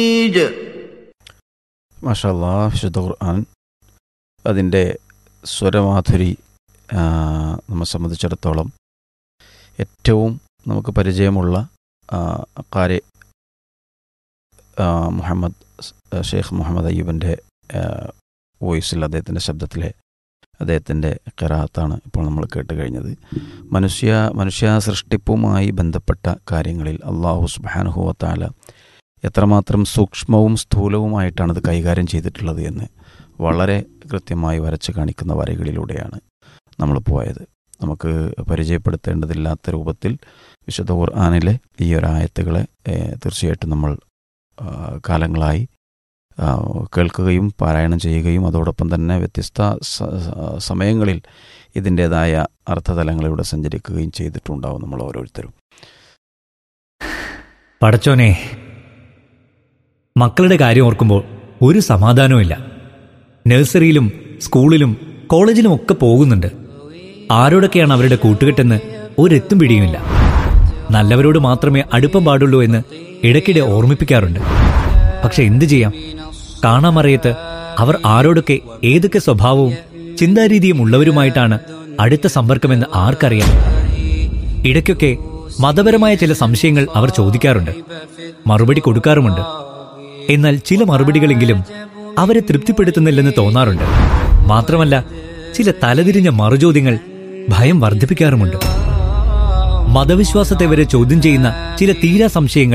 മാഷാല്ലാ വിശുദ്ധ ഖുർആൻ അതിൻ്റെ സ്വരമാധുരി ആ, നമ്മെ സംബന്ധിച്ചിടത്തോളം ഏറ്റവും നമുക്ക് പരിചയമുള്ള ആ, കാരി ആ, മുഹമ്മദ് സ്- ഷെയ്ഖ് മുഹമ്മദ് അയ്യൂബിൻ്റെ വോയിസിൽ അദ്ദേഹത്തിൻ്റെ ശബ്ദത്തിലെ അദ്ദേഹത്തിൻ്റെ കരാത്താണ് ഇപ്പോൾ നമ്മൾ കേട്ട് കഴിഞ്ഞത് മനുഷ്യ മനുഷ്യ സൃഷ്ടിപ്പുമായി ബന്ധപ്പെട്ട കാര്യങ്ങളിൽ അള്ളാഹു സുബാനുഹുവത്താല എത്രമാത്രം സൂക്ഷ്മവും സ്ഥൂലവുമായിട്ടാണ് ഇത് കൈകാര്യം ചെയ്തിട്ടുള്ളത് എന്ന് വളരെ കൃത്യമായി വരച്ച് കാണിക്കുന്ന വരകളിലൂടെയാണ് നമ്മൾ പോയത് നമുക്ക് പരിചയപ്പെടുത്തേണ്ടതില്ലാത്ത രൂപത്തിൽ വിശുദ്ധ ഖുർആാനിലെ ഈ ഒരു ആയത്തുകളെ ഏഹ്, തീർച്ചയായിട്ടും നമ്മൾ ആ, കാലങ്ങളായി ആ, കേൾക്കുകയും പാരായണം ചെയ്യുകയും അതോടൊപ്പം തന്നെ വ്യത്യസ്ത സ- സ- സമയങ്ങളിൽ ഇതിൻ്റേതായ അർത്ഥതലങ്ങളിലൂടെ സഞ്ചരിക്കുകയും ചെയ്തിട്ടുണ്ടാവും നമ്മൾ ഓരോരുത്തരും പടച്ചോനെ മക്കളുടെ കാര്യം ഓർക്കുമ്പോൾ ഒരു സമാധാനവുമില്ല നഴ്സറിയിലും സ്കൂളിലും കോളേജിലും ഒക്കെ പോകുന്നുണ്ട് ആരോടൊക്കെയാണ് അവരുടെ കൂട്ടുകെട്ടെന്ന് ഒരെത്തും പിടിയുമില്ല നല്ലവരോട് മാത്രമേ അടുപ്പം പാടുള്ളൂ എന്ന് ഇടയ്ക്കിടെ ഓർമ്മിപ്പിക്കാറുണ്ട് പക്ഷെ എന്തു ചെയ്യാം കാണാമറിയത്ത് അവർ ആരോടൊക്കെ ഏതൊക്കെ സ്വഭാവവും ചിന്താരീതിയും ഉള്ളവരുമായിട്ടാണ് അടുത്ത സമ്പർക്കമെന്ന് ആർക്കറിയാം ഇടയ്ക്കൊക്കെ മതപരമായ ചില സംശയങ്ങൾ അവർ ചോദിക്കാറുണ്ട് മറുപടി കൊടുക്കാറുമുണ്ട് എന്നാൽ ചില മറുപടികളെങ്കിലും അവരെ തൃപ്തിപ്പെടുത്തുന്നില്ലെന്ന് തോന്നാറുണ്ട് മാത്രമല്ല ചില തലതിരിഞ്ഞ മറുചോദ്യങ്ങൾ ഭയം വർദ്ധിപ്പിക്കാറുമുണ്ട് മതവിശ്വാസത്തെ വരെ ചോദ്യം ചെയ്യുന്ന ചില തീരാ സംശയങ്ങൾ